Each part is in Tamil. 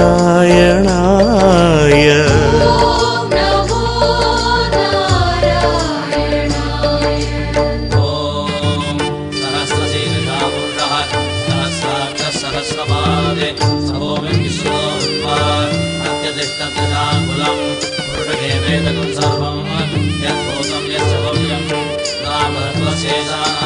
नारायणाय ॐ नमो नारायणाय ॐ सहस्रशीर्षा पुरुषः सहस्राक्षसहस्रपादे सभोमिं विश्वोऽस्मा अत्यतिष्ठदशाङ्कुलं पुरुषदेवेदकं सर्वं यद्भूतं यच्च भव्यं नामत्वशेषाः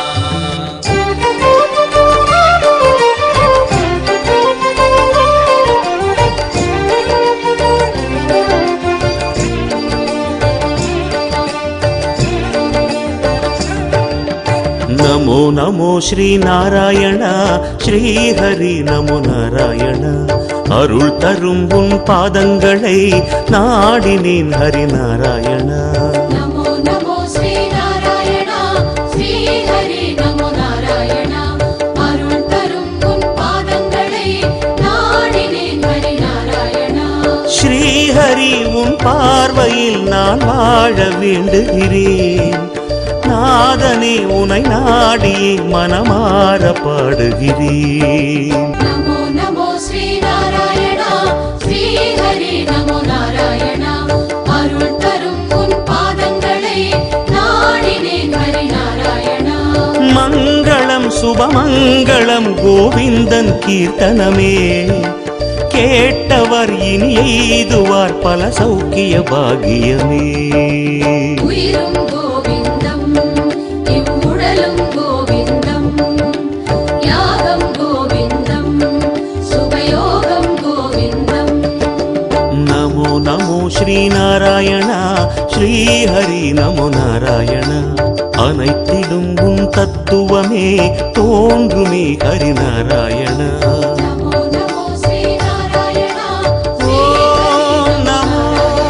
नमो नमो श्रीनारायण ஸ்ரீஹரி நமோ நாராயண அருள் தரும் உன் பாதங்களை நாடினேன் ஹரிநாராயணா नमो नमो श्रीनारायण श्रीहरि नमो नारायण அருள் தரும் உன் பாதங்களை நாடினேன் ஹரிநாராயணா ஸ்ரீஹரி உன் பார்வையில் நான் வாழ வேண்டுகிறேன் நாதனே உனை நாடியே மனமாற பாடுகிறேன் नमो नमो श्रीनारायण श्रीहरि नमो नारायण அருள் தரும் உன் பாதங்களை நாடினேன் ஹரிநாராயணா மங்களம் சுபமங்களம் கோவிந்தன் கீர்த்தனமே கேட்டவர் இனி எய்துவார் பல சௌக்கிய பாகியமே உயிரும் கோவிந்தம் இவ்வுடலும் கோவிந்தம் யாகம் கோவிந்தம் சுபயோகம் கோவிந்தம் நமோ நமோ ஸ்ரீநாராயணா ஸ்ரீஹரி நமோ நாராயண அனைத்திலும் உன் தத்துவமே தோன்றுமே ஹரிநாராயணா நமோ நமோ ஸ்ரீநாராயண ஓம் நமோ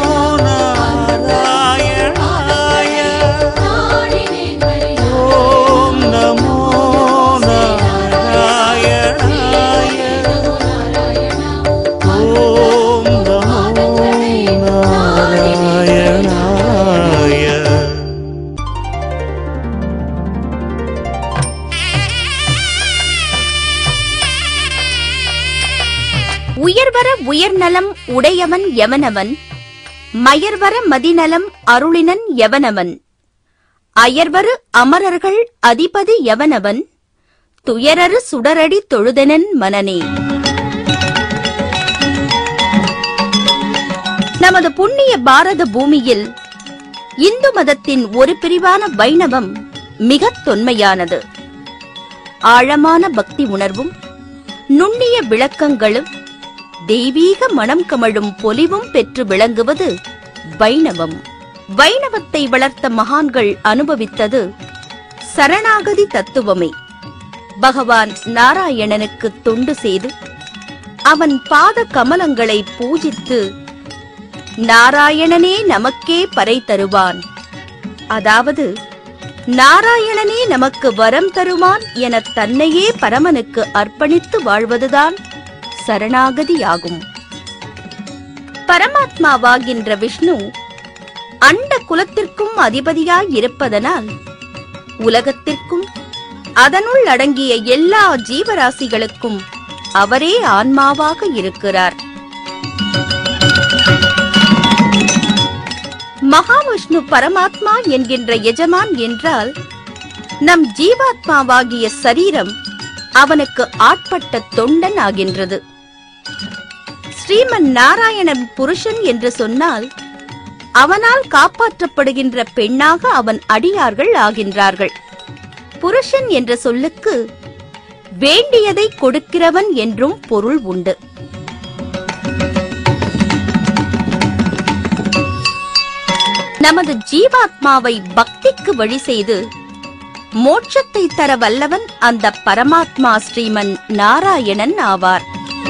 நாராயணாய நாடினேன் ஓம் நமோ நாராயணாய நமோ நாராயணா ஓம் நமோ நாராயணாய உயர்வர உயர்நலம் உடையவன் எவனவன் மயர்வர மதிநலம் அருளினன் எவனவன் அயர்வரு அமரர்கள் அதிபதி எவனவன் துயரரு சுடரடி தொழுதனன் மனனே நமது புண்ணிய பாரத பூமியில் இந்து மதத்தின் ஒரு பிரிவான வைணவம் மிகத் தொன்மையானது ஆழமான பக்தி உணர்வும் நுண்ணிய விளக்கங்களும் தெய்வீக மனம் கமழும் பொலிவும் பெற்று விளங்குவது வைணவம் வைணவத்தை வளர்த்த மகான்கள் அனுபவித்தது சரணாகதி தத்துவமே பகவான் நாராயணனுக்கு தொண்டு செய்து அவன் பாத கமலங்களை பூஜித்து நாராயணனே நமக்கே பறை தருவான் அதாவது நாராயணனே நமக்கு வரம் தருவான் என தன்னையே பரமனுக்கு அர்ப்பணித்து வாழ்வதுதான் சரணாகதியாகும் பரமாத்மாவாகின்ற விஷ்ணு அண்ட குலத்திற்கும் அதிபதியாய் இருப்பதனால் உலகத்திற்கும் அதனுள் அடங்கிய எல்லா ஜீவராசிகளுக்கும் அவரே ஆன்மாவாக இருக்கிறார் மகாவிஷ்ணு பரமாத்மா என்கின்ற எஜமான் என்றால் நம் ஜீவாத்மாவாகிய சரீரம் அவனுக்கு ஆட்பட்ட தொண்டன் ஆகின்றது ஸ்ரீமன் நாராயணன் புருஷன் என்று சொன்னால் அவனால் காப்பாற்றப்படுகின்ற பெண்ணாக அவன் அடியார்கள் ஆகின்றார்கள் புருஷன் என்ற சொல்லுக்கு வேண்டியதை கொடுக்கிறவன் என்றும் பொருள் உண்டு நமது ஜீவாத்மாவை பக்திக்கு வழி செய்து மோட்சத்தை தர வல்லவன் அந்த பரமாத்மா ஸ்ரீமன் நாராயணன் ஆவார்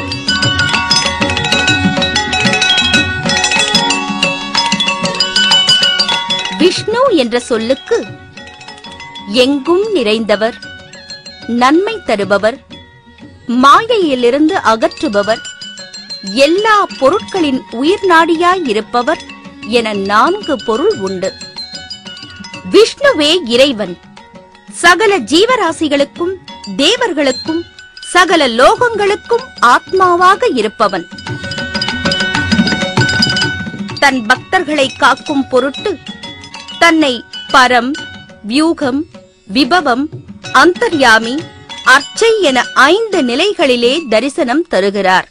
விஷ்ணு என்ற சொல்லுக்கு எங்கும் நிறைந்தவர் நன்மை தருபவர் மாயையிலிருந்து அகற்றுபவர் எல்லா பொருட்களின் உயிர் நாடியாய் இருப்பவர் என நான்கு பொருள் உண்டு விஷ்ணுவே இறைவன் சகல ஜீவராசிகளுக்கும் தேவர்களுக்கும் சகல லோகங்களுக்கும் ஆத்மாவாக இருப்பவன் தன் பக்தர்களை காக்கும் பொருட்டு தன்னை பரம் வியூகம் விபவம் அந்தர்யாமி அர்ச்சை என ஐந்து நிலைகளிலே தரிசனம் தருகிறார்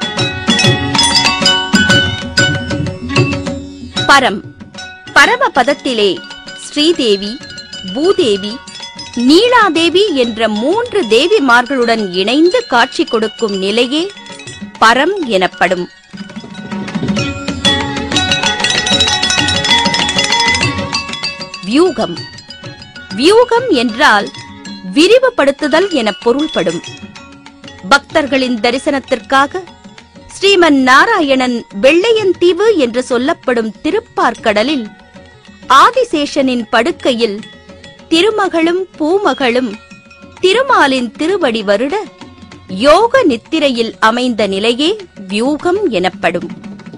பரம் பரமபதத்திலே ஸ்ரீதேவி பூதேவி நீலாதேவி என்ற மூன்று தேவிமார்களுடன் இணைந்து காட்சி கொடுக்கும் நிலையே பரம் எனப்படும் வியூகம் வியூகம் என்றால் விரிவுபடுத்துதல் என பொருள்படும் பக்தர்களின் தரிசனத்திற்காக ஸ்ரீமன் நாராயணன் வெள்ளையன் தீவு என்று சொல்லப்படும் திருப்பார்க்கடலில் ஆதிசேஷனின் படுக்கையில் திருமகளும் பூமகளும் திருமாலின் திருவடி வருட யோக நித்திரையில் அமைந்த நிலையே வியூகம் எனப்படும்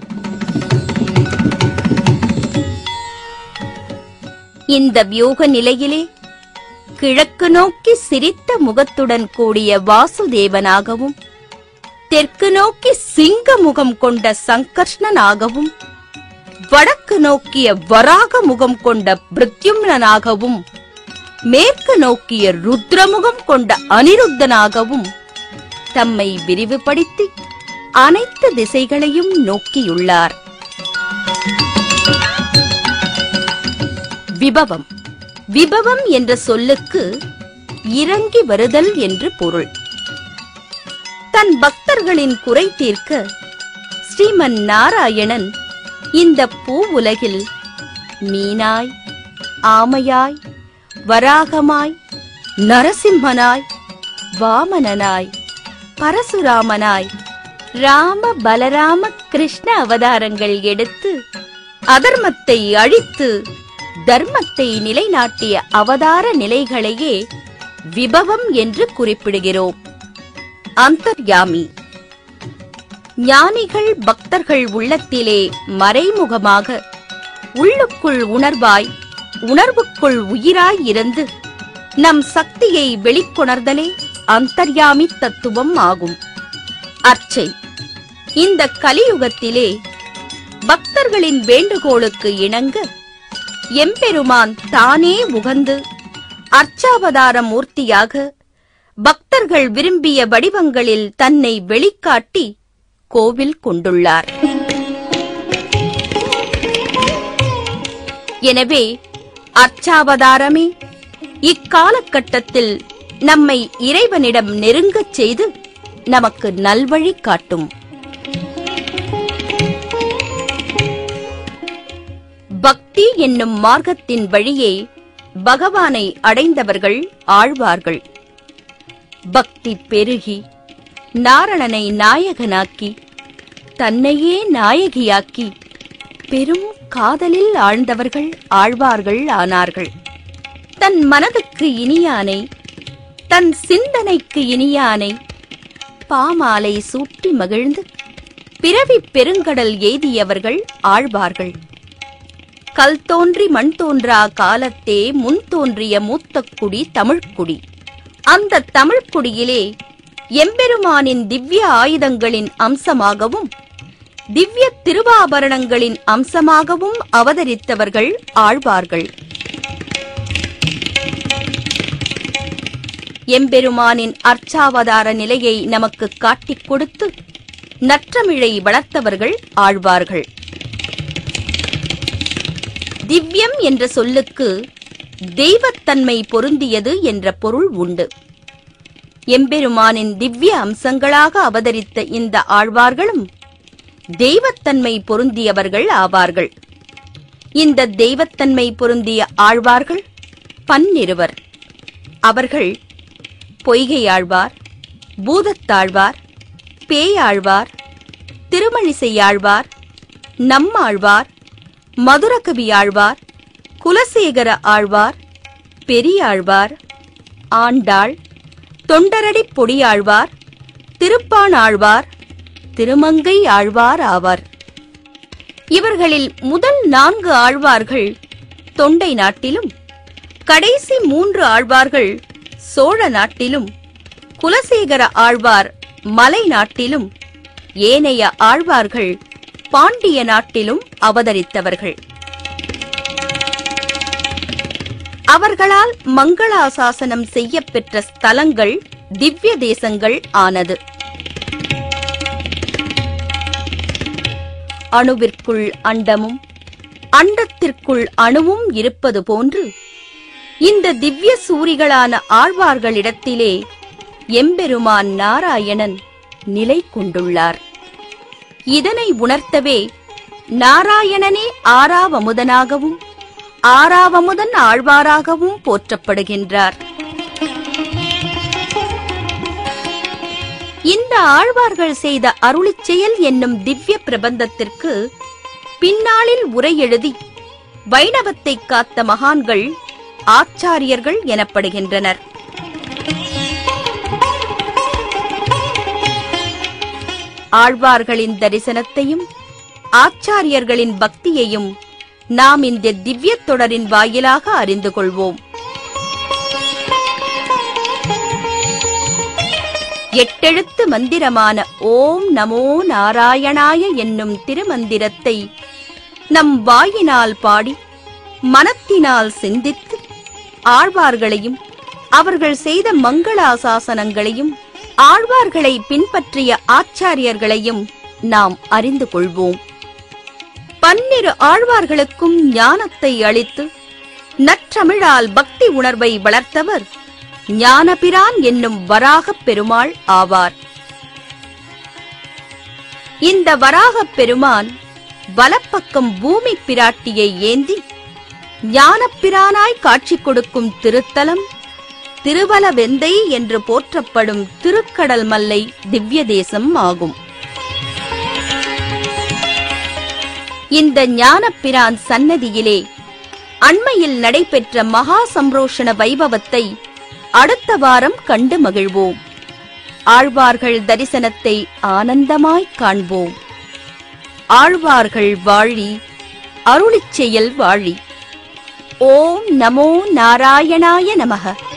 இந்த வியூக நிலையிலே கிழக்கு நோக்கி சிரித்த முகத்துடன் கூடிய வாசுதேவனாகவும் தெற்கு நோக்கி சிங்க முகம் கொண்ட சங்கர்ஷ்ணனாகவும் வடக்கு நோக்கிய வராக முகம் கொண்ட பிரத்யும்னனாகவும் மேற்கு நோக்கிய ருத்ரமுகம் கொண்ட அனிருத்தனாகவும் தம்மை விரிவுபடுத்தி அனைத்து திசைகளையும் நோக்கியுள்ளார் விபவம் விபவம் என்ற சொல்லுக்கு இறங்கி வருதல் என்று பொருள் தன் பக்தர்களின் குறை தீர்க்க ஸ்ரீமன் நாராயணன் இந்த பூவுலகில் மீனாய் ஆமையாய் வராகமாய் நரசிம்மனாய் வாமனனாய் பரசுராமனாய் ராம பலராம கிருஷ்ண அவதாரங்கள் எடுத்து அதர்மத்தை அழித்து தர்மத்தை நிலைநாட்டிய அவதார நிலைகளையே விபவம் என்று குறிப்பிடுகிறோம் அந்தர்யாமி ஞானிகள் பக்தர்கள் உள்ளத்திலே மறைமுகமாக உள்ளுக்குள் உணர்வாய் உணர்வுக்குள் உயிராய் இருந்து நம் சக்தியை வெளிக்கொணர்தலே அந்தர்யாமி தத்துவம் ஆகும் அர்ச்சை இந்த கலியுகத்திலே பக்தர்களின் வேண்டுகோளுக்கு இணங்க எம்பெருமான் தானே உகந்து அர்ச்சாவதார மூர்த்தியாக பக்தர்கள் விரும்பிய வடிவங்களில் தன்னை வெளிக்காட்டி கோவில் கொண்டுள்ளார் எனவே அர்ச்சாவதாரமே இக்காலகட்டத்தில் நம்மை இறைவனிடம் நெருங்கச் செய்து நமக்கு நல்வழி காட்டும் பக்தி என்னும் மார்க்கத்தின் வழியே பகவானை அடைந்தவர்கள் ஆழ்வார்கள் பக்தி பெருகி நாரணனை நாயகனாக்கி தன்னையே நாயகியாக்கி பெரும் காதலில் ஆழ்ந்தவர்கள் ஆழ்வார்கள் ஆனார்கள் தன் மனதுக்கு இனியானை தன் சிந்தனைக்கு இனியானை பாமாலை சூட்டி மகிழ்ந்து பிறவி பெருங்கடல் எய்தியவர்கள் ஆழ்வார்கள் கல் தோன்றி மண் தோன்றா காலத்தே முன் தோன்றிய மூத்த குடி தமிழ்க்குடி அந்த தமிழ்க்குடியிலே எம்பெருமானின் திவ்ய ஆயுதங்களின் அம்சமாகவும் திவ்ய திருவாபரணங்களின் அம்சமாகவும் அவதரித்தவர்கள் ஆழ்வார்கள் எம்பெருமானின் அர்ச்சாவதார நிலையை நமக்கு காட்டிக் கொடுத்து நற்றமிழை வளர்த்தவர்கள் ஆழ்வார்கள் திவ்யம் என்ற சொல்லுக்கு தெய்வத்தன்மை பொருந்தியது என்ற பொருள் உண்டு எம்பெருமானின் திவ்ய அம்சங்களாக அவதரித்த இந்த ஆழ்வார்களும் தெய்வத்தன்மை பொருந்தியவர்கள் ஆவார்கள் இந்த தெய்வத்தன்மை பொருந்திய ஆழ்வார்கள் பன்னிருவர் அவர்கள் பொய்கையாழ்வார் பூதத்தாழ்வார் பேயாழ்வார் திருமழிசையாழ்வார் நம்மாழ்வார் மதுரகவி ஆழ்வார் குலசேகர ஆழ்வார் பெரியாழ்வார் ஆண்டாள் தொண்டரடி பொடியாழ்வார் திருப்பாணாழ்வார் திருமங்கை ஆழ்வார் ஆவார் இவர்களில் முதல் நான்கு ஆழ்வார்கள் தொண்டை நாட்டிலும் கடைசி மூன்று ஆழ்வார்கள் சோழ நாட்டிலும் குலசேகர ஆழ்வார் மலை நாட்டிலும் ஏனைய ஆழ்வார்கள் பாண்டிய நாட்டிலும் அவதரித்தவர்கள் அவர்களால் மங்களாசாசனம் செய்யப்பெற்ற ஸ்தலங்கள் திவ்ய தேசங்கள் ஆனது அணுவிற்குள் அண்டமும் அண்டத்திற்குள் அணுவும் இருப்பது போன்று இந்த திவ்ய சூரிகளான ஆழ்வார்களிடத்திலே எம்பெருமான் நாராயணன் நிலை கொண்டுள்ளார் இதனை உணர்த்தவே நாராயணனே ஆறாவமுதனாகவும் ஆறாவமுதன் ஆழ்வாராகவும் போற்றப்படுகின்றார் இந்த ஆழ்வார்கள் செய்த அருளிச் செயல் என்னும் திவ்ய பிரபந்தத்திற்கு பின்னாளில் உரை எழுதி வைணவத்தை காத்த மகான்கள் ஆச்சாரியர்கள் எனப்படுகின்றனர் ஆழ்வார்களின் தரிசனத்தையும் ஆச்சாரியர்களின் பக்தியையும் நாம் இந்த திவ்ய தொடரின் வாயிலாக அறிந்து கொள்வோம் எட்டெழுத்து மந்திரமான ஓம் நமோ நாராயணாய என்னும் திருமந்திரத்தை நம் வாயினால் பாடி மனத்தினால் சிந்தித்து ஆழ்வார்களையும் அவர்கள் செய்த மங்களாசாசனங்களையும் ஆழ்வார்களை பின்பற்றிய ஆச்சாரியர்களையும் நாம் அறிந்து கொள்வோம் பன்னிரு ஆழ்வார்களுக்கும் ஞானத்தை அளித்து நற்றமிழால் பக்தி உணர்வை வளர்த்தவர் ஞானபிரான் என்னும் வராகப் பெருமாள் ஆவார் இந்த வராகப் பெருமான் வலப்பக்கம் பூமி பிராட்டியை ஏந்தி ஞானப்பிரானாய் காட்சி கொடுக்கும் திருத்தலம் திருவலவெந்தை என்று போற்றப்படும் திருக்கடல் மல்லை திவ்ய தேசம் ஆகும் இந்த ஞானப்பிரான் சன்னதியிலே அண்மையில் நடைபெற்ற மகா சம்ரோஷண வைபவத்தை அடுத்த வாரம் கண்டு மகிழ்வோம் ஆழ்வார்கள் தரிசனத்தை ஆனந்தமாய் காண்போம் ஆழ்வார்கள் வாழி அருளிச் செயல் வாழி ஓம் நமோ நாராயணாய நமக